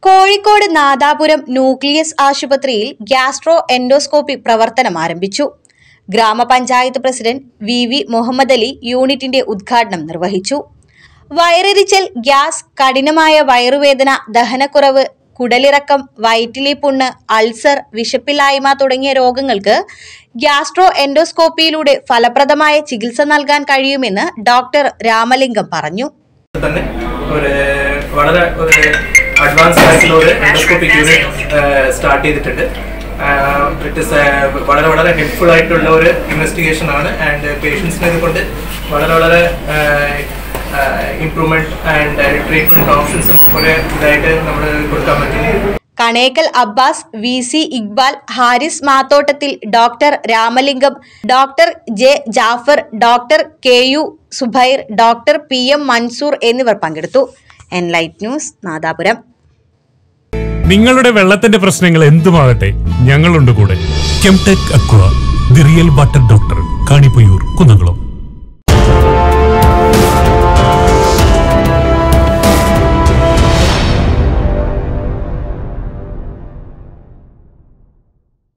Kozhikode Nadapuram Nucleus ആശുപത്രിയിൽ gastro endoscopy പ്രവർത്തനം ആരംഭിച്ചു ഗ്രാമപഞ്ചായത്ത് president V V Muhammad Ali യൂണിറ്റിന്റെ ഉദ്ഘാടനം നിർവഹിച്ചു വയറിരിച്ചൽ ഗ്യാസ് കഠിനമായ വയറുവേദന ദഹനക്കുറവ് കുടലിറക്കം വയറ്റിലെ പുണ്ണ് അൾസർ വിശപ്പില്ലായ്മ തുടങ്ങിയ രോഗങ്ങൾക്ക് ഗ്യാസ്ട്രോ എൻഡോസ്കോപ്പിയിലൂടെ ഫലപ്രദമായ ചികിത്സ നൽകാൻ കഴിയുമെന്ന് ഡോക്ടർ രാമലിംഗം പറഞ്ഞു തന്നെ ഒരു വളരെ ഒരു അഡ്വാൻസ് ആയിട്ടുള്ള ഒരു എൻഡോസ്കോപ്പിക് യൂണിറ്റ് സ്റ്റാർട്ട് ചെയ്തിട്ടുണ്ട് ഇറ്റ് ഇസ് വളരെ വളരെ ഹെൽപ്ഫുൾ ആയിട്ടുള്ള ഒരു ഇൻവെസ്റ്റിഗേഷൻ ആണ് ആൻഡ് പേഷ്യൻസിനെ ഇതുകൊണ്ട് വളരെ വളരെ ഇംപ്രൂവ്മെന്റ് ആൻഡ് ട്രീറ്റ്മെന്റ് ഓപ്ഷൻസും കുറെ ഇതായിട്ട് നമ്മൾ കൊടുക്കാൻ പറ്റും കണേക്കൽ അബ്ബാസ് വി സി ഇക്ബാൽ ഹാരിസ് മാത്തോട്ടത്തിൽ doctor Ramalingam doctor J Jafar doctor K U Subair doctor P M Mansoor എന്നിവർ പങ്കെടുത്തു എൻലൈറ്റ് ന്യൂസ് നാദാപുരം നിങ്ങളുടെ വെള്ളത്തിന്റെ പ്രശ്നങ്ങൾ എന്തുമാകട്ടെ ഞങ്ങളുണ്ട് കൂടെ Chemtech aqua the real water doctor Kanipayyur Kunnamkulam